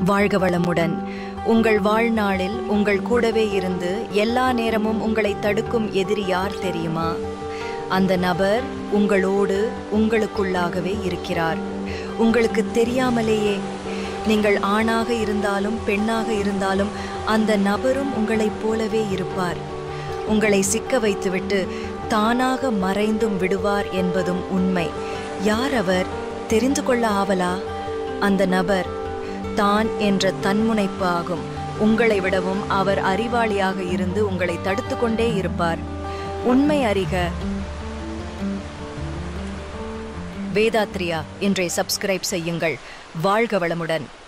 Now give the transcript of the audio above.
வாழ்க வளமுடன் உங்கள் வாழ்நாளில் உங்கள் கூடவே இருந்து எல்லா நேரமும் உங்களை தடுக்கும் எதிரி யார் தெரியுமா அந்த நபர் உங்களோடு உங்களுக்குள்ளாகவே இருக்கிறார் உங்களுக்கு தெரியாமலேயே நீங்கள் ஆணாக இருந்தாலும் பெண்ணாக இருந்தாலும் அந்த நபரும் உங்களைப் போலவே இருப்பார் உங்களை சிக்க வைத்துவிட்டு தானாக மறைந்தும் விடுவார் என்பதும் உண்மை யார் அவர் தெரிந்து கொள்ள ஆவலா அந்த நபர் தான் என்ற தன்முனைப்பு ஆகும் உங்களை விடவும் அவர் அறிவாளியாக இருந்து உங்களை தடுத்து கொண்டே இருப்பார் உண்மை அறிக வேதாத்ரியா இன்றை சப்ஸ்கிரைப் செய்யுங்கள் வாழ்க வளமுடன்